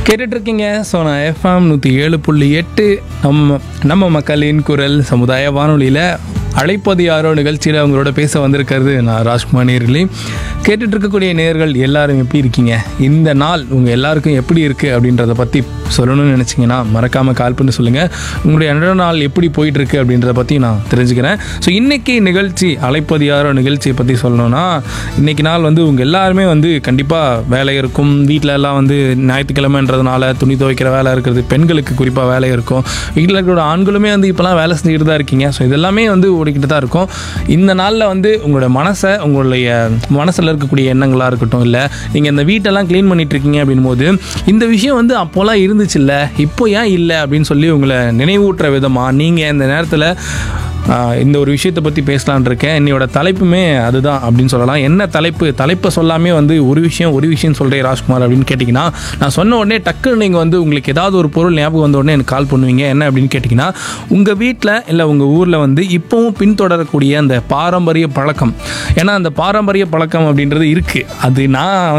கேட்டுட்டு இருக்கீங்க ஸோ நான் எஃப்எம் நூற்றி ஏழு புள்ளி எட்டு நம்ம நம்ம மக்களின் குரல் சமுதாய வானொலியில் அழைப்பது யாரோ நிகழ்ச்சியில் அவங்களோட பேச வந்திருக்கிறது நான் ராஜ்குமார் நேர்களே கேட்டுட்டு இருக்கக்கூடிய நேர்கள் எல்லாரும் எப்படி இருக்கீங்க இந்த நாள் உங்கள் எல்லாருக்கும் எப்படி இருக்குது அப்படின்றத பற்றி சொல்லணும்னு நினச்சிங்கன்னா மறக்காமல் கால் பண்ணி சொல்லுங்கள் உங்களுடைய அன்றாட நாள் எப்படி போயிட்டு இருக்கு அப்படின்றத பற்றி நான் தெரிஞ்சுக்கிறேன் ஸோ இன்னைக்கு நிகழ்ச்சி அழைப்பது யாரோ நிகழ்ச்சியை பற்றி சொல்லணும்னா இன்னைக்கு நாள் வந்து உங்கள் எல்லாருமே வந்து கண்டிப்பாக வேலை இருக்கும் வீட்டில் எல்லாம் வந்து ஞாயிற்றுக்கிழமைன்றதுனால துணி துவைக்கிற வேலை இருக்கிறது பெண்களுக்கு குறிப்பாக வேலை இருக்கும் வீட்டில் இருக்கிற ஆண்களுமே வந்து இப்போலாம் வேலை செஞ்சுக்கிட்டு தான் இருக்கீங்க ஸோ இதெல்லாமே வந்து ஓடிக்கிட்டு தான் இருக்கும் இந்த நாளில் வந்து உங்களோட மனசை உங்களுடைய மனசில் இருக்கக்கூடிய எண்ணங்களாக இருக்கட்டும் இல்லை நீங்கள் இந்த வீட்டெல்லாம் க்ளீன் பண்ணிட்டு இருக்கீங்க அப்படின் போது இந்த விஷயம் வந்து அப்போல்லாம் இருந்துச்சு இல்லை இப்போ ஏன் இல்லை அப்படின்னு சொல்லி உங்களை நினைவூட்டுற விதமாக நீங்கள் இந்த நேரத்தில் ஆஹ் இந்த ஒரு விஷயத்தை பற்றி பேசலான் இருக்கேன் என்னையோட தலைப்புமே அதுதான் அப்படின்னு சொல்லலாம் என்ன தலைப்பு தலைப்பை சொல்லாமே வந்து ஒரு விஷயம் ஒரு விஷயம் சொல்கிறேன் ராஜ்குமார் அப்படின்னு கேட்டிங்கன்னா நான் சொன்ன உடனே டக்குன்னு நீங்கள் வந்து உங்களுக்கு ஏதாவது ஒரு பொருள் ஞாபகம் வந்த உடனே எனக்கு கால் பண்ணுவீங்க என்ன அப்படின்னு கேட்டிங்கன்னா உங்கள் வீட்டில் இல்லை உங்கள் ஊரில் வந்து இப்போவும் பின்தொடரக்கூடிய அந்த பாரம்பரிய பழக்கம் ஏன்னா அந்த பாரம்பரிய பழக்கம் அப்படின்றது இருக்குது அது நான்